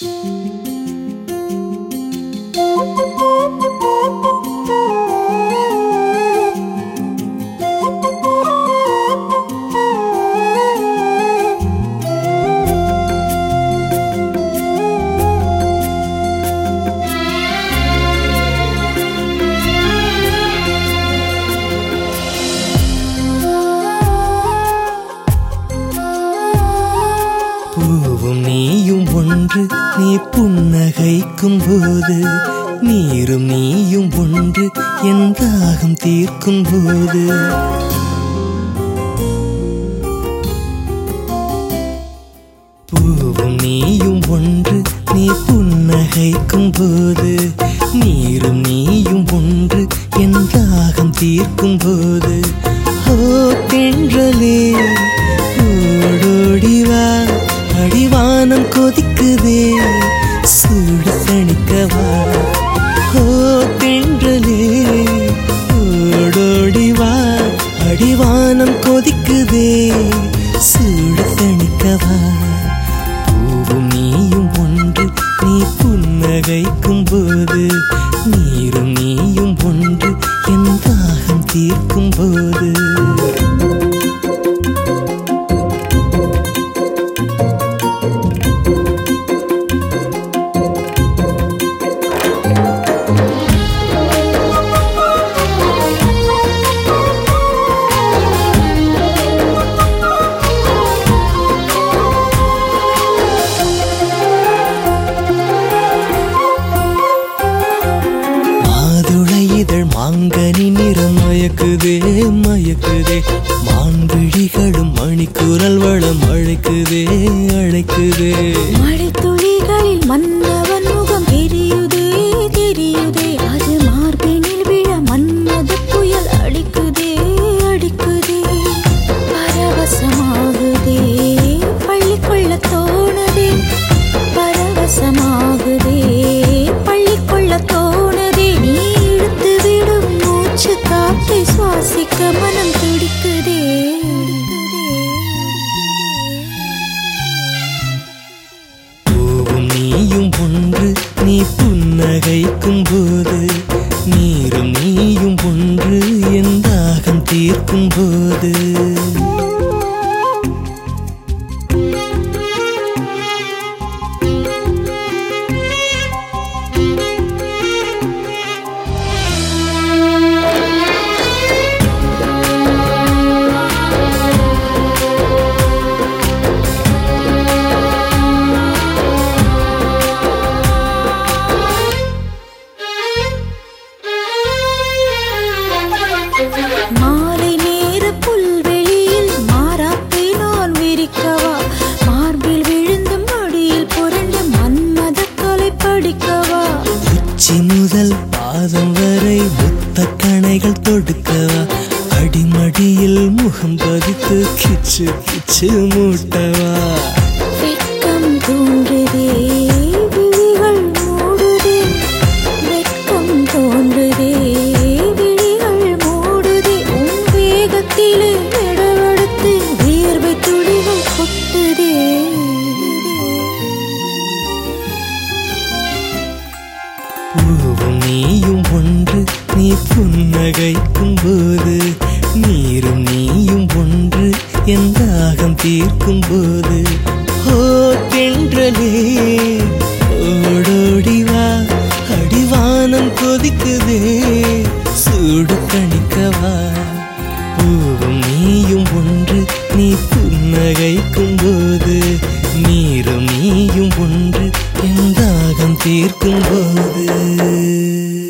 பூவும் நீயும் ஒன்று நீ புன்னகைக்கும் போது நீரும் நீயும் ஒன்று என் தாகம் தீர்க்கும் போது பூவும் நீயும் ஒன்று நீ புன்னகைக்கும் போது நீரும் நீயும் ஒன்று என் தாகம் தீர்க்கும் போது ஓ தென்றலே ஓடோடி வா அடிவானம் கொதிக்குதே சூடு தணிக்கவா ஓ தென்றலே ஓடோடி வா அடிவானம் கொதிக்குதே சூடு தணிக்கவா பூவும் நீயும் ஒன்று நீ புன்னகைக்கும் போது நீரும் நீயும் ஒன்று என் தாகம் தீர்க்கும் போது மாதுளை இதழ் மாங்கனி நிறம் மயக்குதே மயக்குதே மான்விழிகளும் மணிக்குரல் வளம் அழைக்குதே அழைக்குதே மழைத்துளிகளில் மன்னவன் முகம் தெரியுதே தெரியுதே அது மார்பினில் விழ மன்மத புயல் அடிக்குதே அடிக்குதே பரவசமாகுதே பள்ளி கொள்ள தோணுதே பரவசமாகுதே பள்ளி கொள்ள தோணுதே நீ இழுத்து விடும் மூச்சு காற்றை சுவாசிக்க மனம் துடிக்குதே பூவும் நீயும் ஒன்று நீ புன்னகைக்கும் போது நீரும் நீயும் ஒன்று என் தாகம் தீர்க்கும் போது மாலை நேர புல்வெளியில் மாறாப்பை நான் விரிக்கவா மார்பில் விழுந்து மடியில் புரண்டு மன்மத கலை படிக்கவா உச்சி முதல் பாதம் வரை முத்த கணைகள் தொடுக்கவா அடிமடியில் முகம் பதித்து கிச்சு கிச்சு மூட்டவா வெட்கம் தோன்றுதே விழிகள் மூடுதே வெட்கம் தோன்றுதே விழிகள் மூடுதே உன் வேகத்திலே நடவடுத்து வியர்வை துளிகள் கொட்டுதே பூவும் நீயும் ஒன்று நீ புன்னகைக்கும் போது நீரும் நீயும் ஒன்று என் தாகம் தீர்க்கும் போது ஓ தென்றலே ஓடோடி வா அடிவானம் கொதிக்குதே சூடு தணிக்கவா பூவும் நீயும் ஒன்று நீ புன்னகைக்கும் போது நீரும் நீயும் ஒன்று என் தாகம் தீர்க்கும் போது